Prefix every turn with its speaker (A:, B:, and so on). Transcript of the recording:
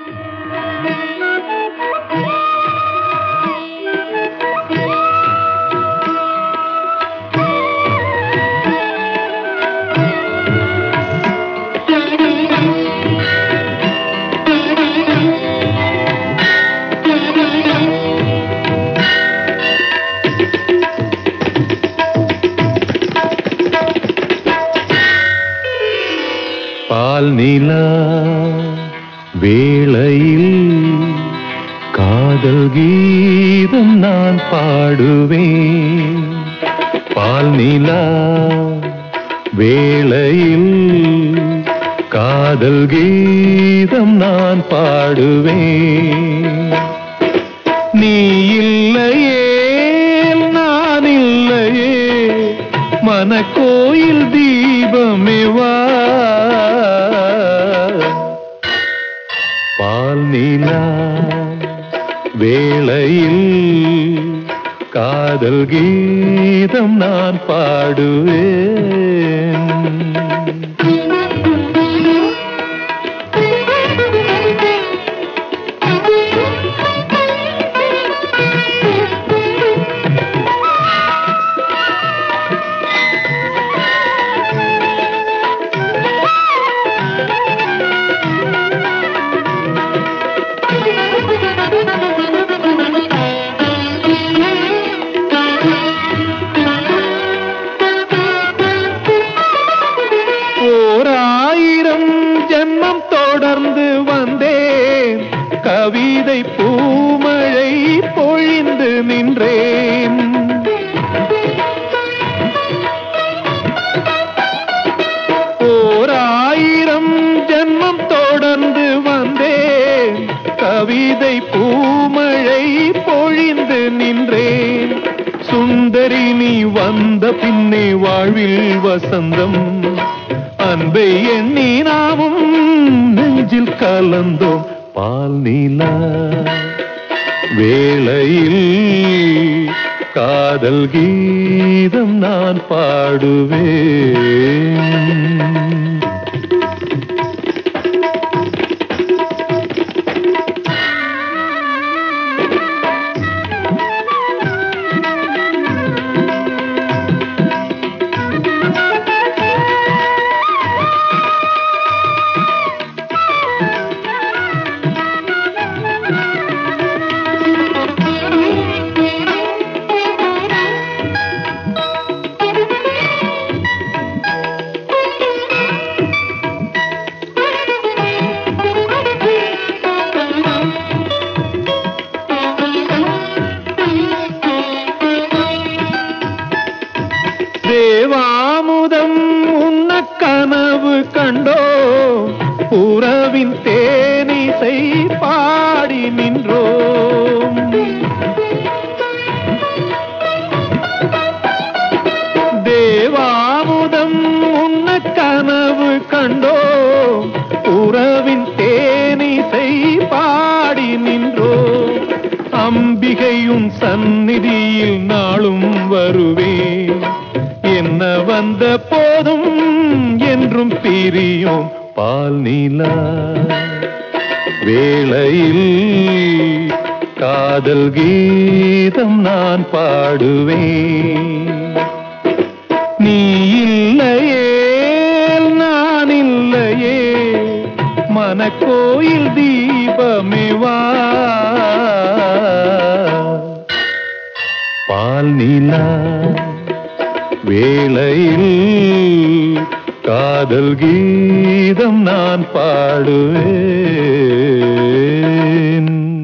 A: பால் நிலா வேளையில் காதல் கீதம் நான் பாடுவேன் பால் நிலா வேளையில் காதல் கீதம் நான் பாடுவேன் நீ இல்லையே நான் இல்லையே மனக்கோயில் தீபமே வா பால் நிலா வேளையில் காதல் கீதம் நான் பாடுவேன் ஓர் ஆயிரம் ஜென்மம் தொடர்ந்து வந்தேன் கவிதை பூமழை பொழிந்து நின்றேன் ஓர் ஆயிரம் ஜென்மம் தொடர்ந்து வந்தேன் கவிதை பூமழை பொழிந்து நின்றேன் சுந்தரி நீ வந்த பின்னே வாழ்வில் வசந்தம் அன்பை எண்ணி நாமும் நெஞ்சில் கலந்தோம் பால் நீலா வேளையில் காதல் கீதம் நான் பாடுவேன் தேவாமுதம் உன்ன கனவு கண்டோ உறவின் தேனிசை பாடி நின்றோம் தேவாமுதம் உன்ன கனவு கண்டோ உறவின் தேனிசை பாடி நின்றோம் அம்பிகையும் சந்நிதியில் நாளும் வருவேன் என்ன வந்த போதும் என்றும் பிரியோம் பால் நீலா வேளையில் காதல் கீதம் நான் பாடுவேன் நீ இல்லையே நான் இல்லையே மனக்கோயில் தீபமே வா பால் நீலா வேளையில் காதல் கீதம் நான் பாடுவேன்